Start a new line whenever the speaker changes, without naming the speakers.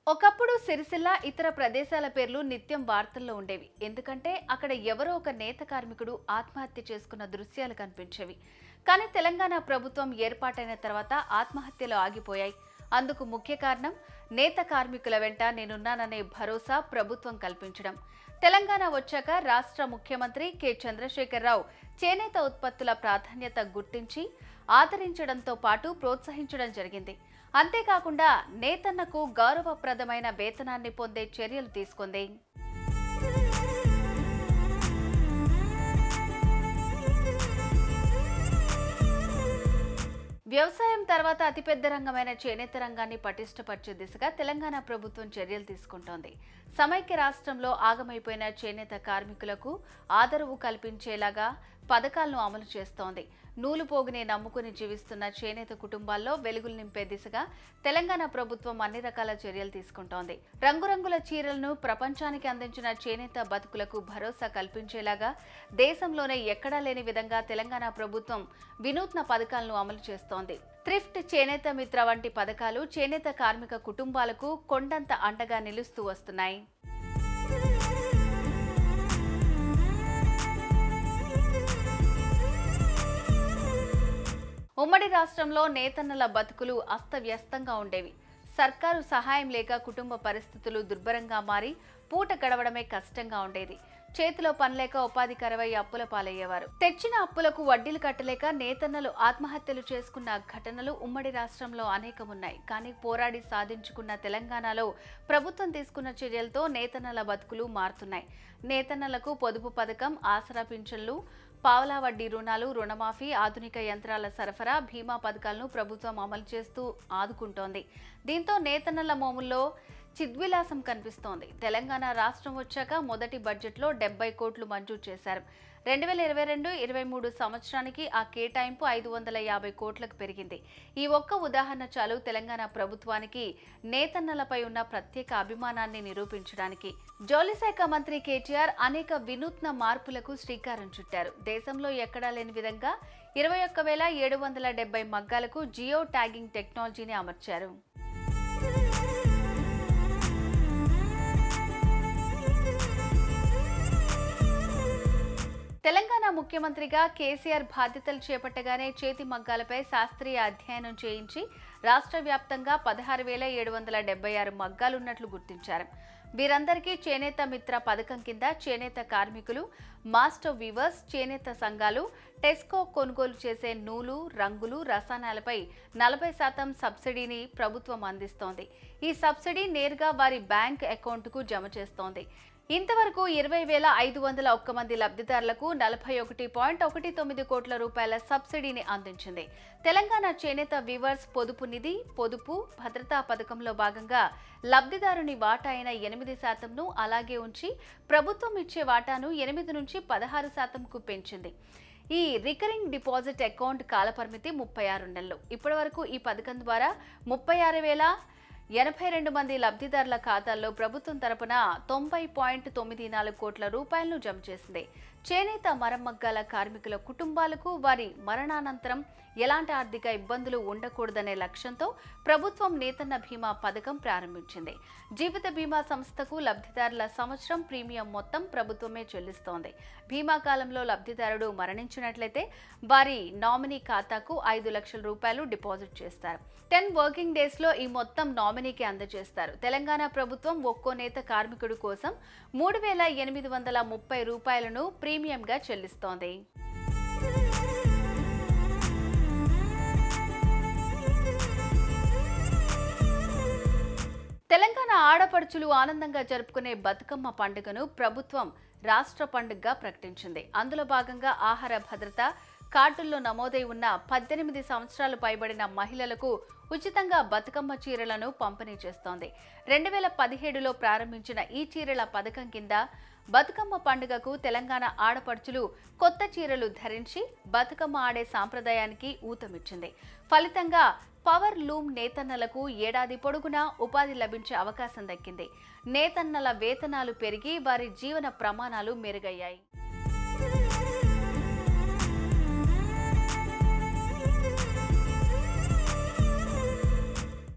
ఒకప్పుడు సిరిసిల్ల ఇతర ప్రదేశాల పేర్లు నిత్యం వార్తల్లో ఉండేవి ఎందుకంటే అక్కడ ఎవరో ఒక నేత కార్మికుడు ఆత్మహత్య చేసుకున్న దృశ్యాలు కనిపించేవి కానీ తెలంగాణ ప్రభుత్వం ఏర్పాటైన తర్వాత ఆత్మహత్యలు ఆగిపోయాయి అందుకు ముఖ్య కారణం నేత కార్మికుల వెంట నేనున్నాననే భరోసా ప్రభుత్వం కల్పించడం తెలంగాణ వచ్చాక రాష్ట్ర ముఖ్యమంత్రి కె చంద్రశేఖరరావు చేనేత ఉత్పత్తుల ప్రాధాన్యత గుర్తించి ఆదరించడంతో పాటు ప్రోత్సహించడం జరిగింది అంతేకాకుండా నేతన్నకు గౌరవప్రదమైన వేతనాన్ని పొందే చర్యలు తీసుకుంది వ్యవసాయం తర్వాత అతిపెద్ద రంగమైన చేనేత రంగాన్ని పటిష్టపరిచే దిశగా తెలంగాణ ప్రభుత్వం చర్యలు తీసుకుంటోంది సమైక్య రాష్ట్రంలో ఆగమైపోయిన చేనేత కార్మికులకు ఆదరవు కల్పించేలాగా పథకాలను అమలు చేస్తోంది నూలు పోగుని నమ్ముకుని జీవిస్తున్న చేనేత కుటుంబాల్లో వెలుగులు నింపే దిశగా తెలంగాణ ప్రభుత్వం అన్ని రకాల చర్యలు తీసుకుంటోంది రంగురంగుల చీరలను ప్రపంచానికి అందించిన చేనేత బతుకులకు భరోసా కల్పించేలాగా దేశంలోనే ఎక్కడా లేని విధంగా తెలంగాణ ప్రభుత్వం వినూత్న పథకాలను అమలు చేస్తోంది థ్రిఫ్ట్ చేనేత మిత్ర వంటి పథకాలు చేనేత కార్మిక కుటుంబాలకు కొండంత అండగా నిలుస్తూ వస్తున్నాయి ఉమ్మడి రాష్ట్రంలో నేతన్నల బతుకులు అస్తవ్యస్తంగా ఉండేవి సర్కారు సహాయం లేక కుటుంబ పరిస్థితులు దుర్భరంగా మారి పూట గడవడమే కష్టంగా ఉండేది చేతిలో పనిలేక ఉపాధి కరవై అప్పుల పాలయ్యేవారు తెచ్చిన అప్పులకు వడ్డీలు కట్టలేక నేతన్నలు ఆత్మహత్యలు చేసుకున్న ఘటనలు ఉమ్మడి రాష్ట్రంలో అనేకమున్నాయి కానీ పోరాడి సాధించుకున్న తెలంగాణలో ప్రభుత్వం తీసుకున్న చర్యలతో నేతన్నల బతుకులు మారుతున్నాయి నేతన్నలకు పొదుపు పథకం ఆసరా పింఛన్లు పావలా వడ్డీ రుణాలు రుణమాఫీ ఆధునిక యంత్రాల సరఫరా బీమా పథకాలను ప్రభుత్వం అమలు చేస్తూ ఆదుకుంటోంది దీంతో నేతన్నల మోముల్లో చిద్విలాసం కనిపిస్తోంది తెలంగాణ రాష్ట్రం వచ్చాక మొదటి బడ్జెట్లో డెబ్బై కోట్లు మంజూరు చేశారు రెండు వేల ఇరవై రెండు ఇరవై మూడు సంవత్సరానికి ఆ కేటాయింపు ఐదు వందల యాభై కోట్లకు పెరిగింది ఈ ఒక్క ఉదాహరణ చాలు తెలంగాణ ప్రభుత్వానికి నేతన్నలపై ఉన్న ప్రత్యేక అభిమానాన్ని నిరూపించడానికి జౌళి శాఖ మంత్రి కేటీఆర్ అనేక వినూత్న మార్పులకు శ్రీకారం చుట్టారు దేశంలో ఎక్కడా లేని విధంగా ఇరవై ఒక్క వేల ఏడు వందల డెబ్బై మగ్గాలకు జియో ట్యాగింగ్ టెక్నాలజీని అమర్చారు తెలంగాణ ముఖ్యమంత్రిగా కేసీఆర్ బాధ్యతలు చేపట్టగానే చేతి మగ్గాలపై శాస్త్రీయ అధ్యయనం చేయించి రాష్ట్ర వ్యాప్తంగా పదహారు వేల ఏడు వందల డెబ్బై ఆరు మగ్గాలున్నట్లు గుర్తించారు వీరందరికీ చేనేత మిత్ర పథకం కింద చేనేత కార్మికులు మాస్టర్ వీవర్స్ చేనేత సంఘాలు టెస్కో కొనుగోలు చేసే నూలు రంగులు రసాయనాలపై నలభై శాతం సబ్సిడీని ప్రభుత్వం అందిస్తోంది ఈ సబ్సిడీ నేరుగా వారి బ్యాంక్ అకౌంట్కు జమ చేస్తోంది ఇంతవరకు ఇరవై వేల ఐదు వందల ఒక్క మంది లబ్ధిదారులకు నలభై ఒకటి పాయింట్ ఒకటి తొమ్మిది కోట్ల రూపాయల సబ్సిడీని అందించింది తెలంగాణ చేనేత వివర్స్ పొదుపు నిధి పొదుపు భద్రతా పథకంలో భాగంగా లబ్ధిదారుని వాటా అయిన ఎనిమిది శాతంను అలాగే ఉంచి ప్రభుత్వం ఇచ్చే వాటాను ఎనిమిది నుంచి పదహారు శాతంకు పెంచింది ఈ రికరింగ్ డిపాజిట్ అకౌంట్ కాలపరిమితి ముప్పై ఆరు నెలలు ఇప్పటివరకు ఈ పథకం ద్వారా ముప్పై ఆరు వేల ఎనభై రెండు మంది లబ్ధిదారుల ఖాతాల్లో ప్రభుత్వం తరపున తొంభై పాయింట్ తొమ్మిది నాలుగు కోట్ల రూపాయలను జమ చేసింది చేనేత మరమ్మగ్గాల కార్మికుల కుటుంబాలకు వారి మరణానంతరం ఎలాంటి ఆర్థిక ఇబ్బందులు ఉండకూడదనే లక్ష్యంతో ప్రభుత్వం నేతన్న బీమా పథకం ప్రారంభించింది జీవిత బీమా సంస్థకు లబ్ధిదారుల సంవత్సరం ప్రీమియం మొత్తం ప్రభుత్వమే చెల్లిస్తోంది బీమా కాలంలో లబ్ధిదారుడు మరణించినట్లయితే వారి నామినీ ఖాతాకు ఐదు లక్షల రూపాయలు డిపాజిట్ చేస్తారు టెన్ వర్కింగ్ డేస్ లో ఈ మొత్తం నామినీకి అందజేస్తారు తెలంగాణ ప్రభుత్వం ఒక్కో నేత కార్మికుడి కోసం మూడు వేల ఎనిమిది వందల ముప్పై రూపాయలను ప్రీమియంగా చెల్లిస్తోంది తెలంగాణ ఆడపడుచులు ఆనందంగా జరుపుకునే బతుకమ్మ పండుగను ప్రభుత్వం రాష్ట్ర పండుగగా ప్రకటించింది అందులో భాగంగా ఆహార భద్రత కార్డుల్లో నమోదై ఉన్న పద్దెనిమిది సంవత్సరాలు పైబడిన మహిళలకు ఉచితంగా బతుకమ్మ చీరలను పంపిణీ చేస్తోంది రెండు వేల పదిహేడులో ప్రారంభించిన ఈ చీరల పథకం కింద బతుకమ్మ పండుగకు తెలంగాణ ఆడపడుచులు కొత్త చీరలు ధరించి బతుకమ్మ ఆడే సాంప్రదాయానికి ఊతమిచ్చింది ఫలితంగా పవర్ లూమ్ నేతన్నలకు ఏడాది పొడుగునా ఉపాధి లభించే అవకాశం దక్కింది నేతన్నల వేతనాలు పెరిగి వారి జీవన ప్రమాణాలు మెరుగయ్యాయి